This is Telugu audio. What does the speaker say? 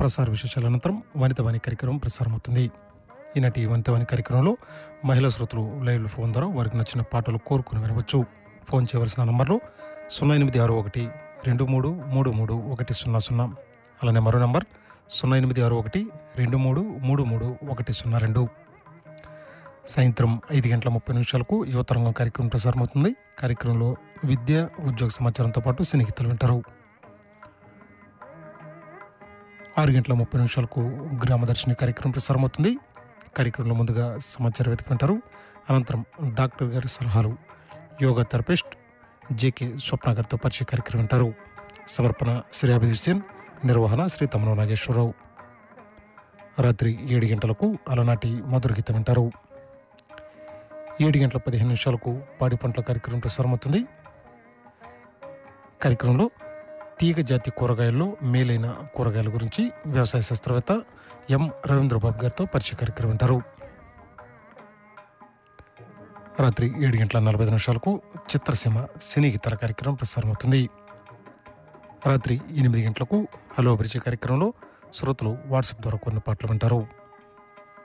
ప్రసార విశేషాల అనంతరం వనితవాణి కార్యక్రమం ప్రసారమవుతుంది ఈనాటి వనితవాణి కార్యక్రమంలో మహిళా శ్రోతలు లైవ్ ఫోన్ ద్వారా వారికి నచ్చిన పాటలు కోరుకుని వినవచ్చు ఫోన్ చేయవలసిన నంబర్లు సున్నా ఎనిమిది ఆరు ఒకటి రెండు మూడు మూడు మూడు ఒకటి సున్నా సున్నా అలానే మరో నంబర్ సున్నా ఎనిమిది ఆరు ఒకటి రెండు మూడు మూడు మూడు ఒకటి సున్నా రెండు సాయంత్రం ఐదు గంటల ముప్పై నిమిషాలకు యువతరంగం కార్యక్రమం ప్రసారమవుతుంది కార్యక్రమంలో విద్య ఉద్యోగ సమాచారంతో పాటు స్నేహితులు వింటారు ఆరు గంటల ముప్పై నిమిషాలకు గ్రామదర్శిని కార్యక్రమం ప్రసారమవుతుంది కార్యక్రమంలో ముందుగా సమాచార వేదిక వింటారు అనంతరం డాక్టర్ గారి సలహాలు యోగా థెరపిస్ట్ జేకే స్వప్న గారితో పరిచయ కార్యక్రమం వింటారు సమర్పణ శ్రీ అభిజిత్ హుసేన్ నిర్వహణ శ్రీ తమన నాగేశ్వరరావు రాత్రి ఏడు గంటలకు అలనాటి మధుర గీతం వింటారు ఏడు గంటల పదిహేను నిమిషాలకు పాడి పంటల కార్యక్రమం ప్రసారమవుతుంది కార్యక్రమంలో తీగ జాతి కూరగాయల్లో మేలైన కూరగాయల గురించి వ్యవసాయ శాస్త్రవేత్త ఎం రవీంద్రబాబు గారితో పరిచయ కార్యక్రమం వింటారు రాత్రి ఏడు గంటల నలభై ఐదు నిమిషాలకు చిత్రసీమ సినీ గీతాల కార్యక్రమం ప్రసారమవుతుంది రాత్రి ఎనిమిది గంటలకు హలో అభిరుచి కార్యక్రమంలో శ్రోతలు వాట్సాప్ ద్వారా కొన్ని పాటలు వింటారు